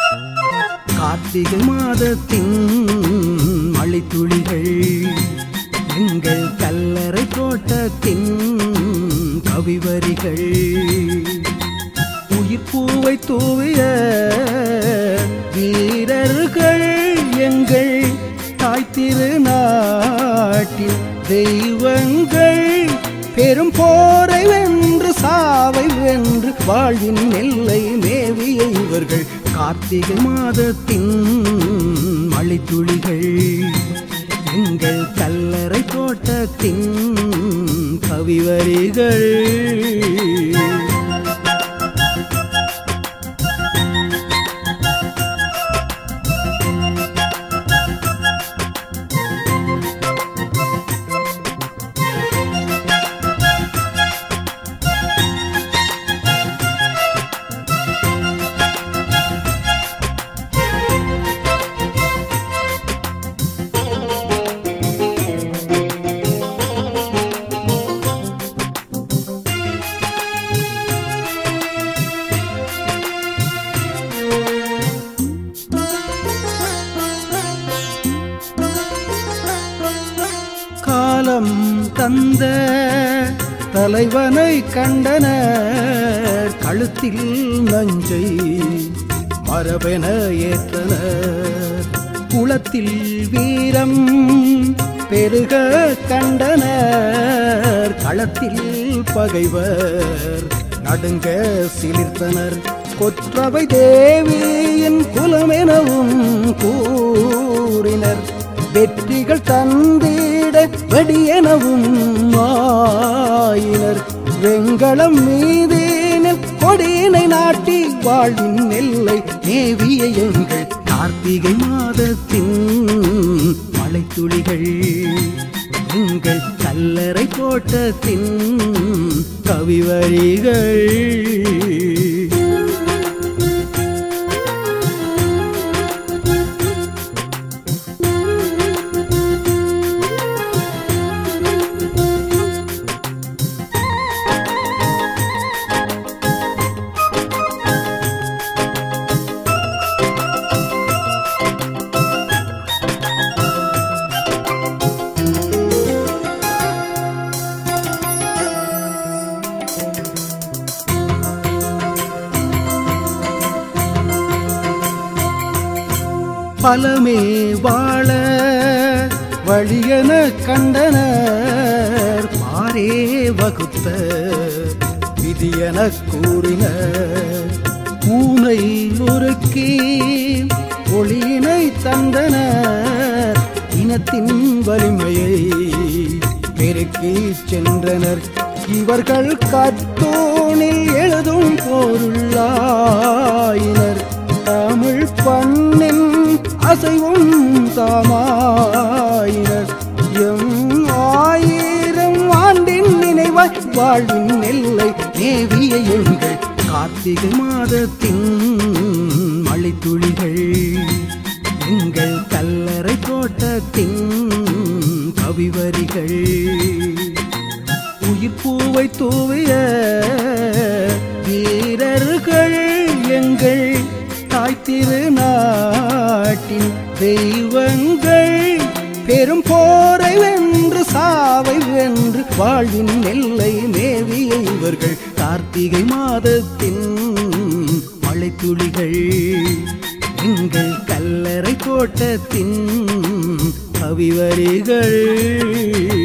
கார்த்திகை மாதத்தின் மழைத்துளிகள் எங்கள் கல்லறை தோட்டத்தின் கவிவரிகள் உயிர்ப்பூவை தூவிய வீரர்கள் எங்கள் தாய் திருநாட்டின் தெய்வங்கள் பெரும் போரை வென்று சாவை வென்று வாழ்வின் எல்லை மேவிய இவர்கள் கார்த்திகை மாதத்தின் மழைத்துளிகள் எங்கள் கல்லறை தோட்டத்தின் கவிவரிகள் காலம் தந்த தலைவனை கண்டனர் கழுத்தில் நஞ்சை மரபென ஏற்றனர் குளத்தில் வீரம் பெருக கண்டனர் களத்தில் பகைவர் நடுங்க சிலிர்த்தனர் கொற்றவை தேவியின் குலமெனவும் கூறினர் வெற்றிகள் தந்திட வெடியெனவும் ஆயினர் வெண்களம் மீதேனில் கொடியினை நாட்டி வாழ்வின் நெல்லை நேவிய எங்கள் கார்த்திகை மாதத்தின் மழைத்துளிகள் எங்கள் கல்லறை தோட்டத்தின் கவிவரிகள் பலமே வாழ வழியன கண்டனர் பாரே வகுத்த விதியன கூறினர் ஊனை உருக்கி ஒளியினை தந்தனர் இனத்தின் வலிமையை பெருக்கி சென்றனர் இவர்கள் கத்தோனில் எழுதும் பொருளாயினர் தமிழ் பண்ணின் அசைவும் தாமாயினர் எம் ஆயிரம் ஆண்டின் நினைவாய் வாழ்வின் நெல்லை நேவிய எங்கள் கார்த்திகை மாதத்தின் மழைத்துளிகள் எங்கள் கல்லறை தோட்டத்தின் கவிவரிகள் உயிர்ப்பூவை தூவிய வீரர்கள் எங்கள் தாய் திருநாட்டின் தெய்வங்கள் பெரும் போரை வென்று சாவை வென்று வாழ்வின் எல்லை மேவிய இவர்கள் கார்த்திகை மாதத்தின் மழைத்துளிகள் எங்கள் கல்லறை தோட்டத்தின் கவிவரிகள்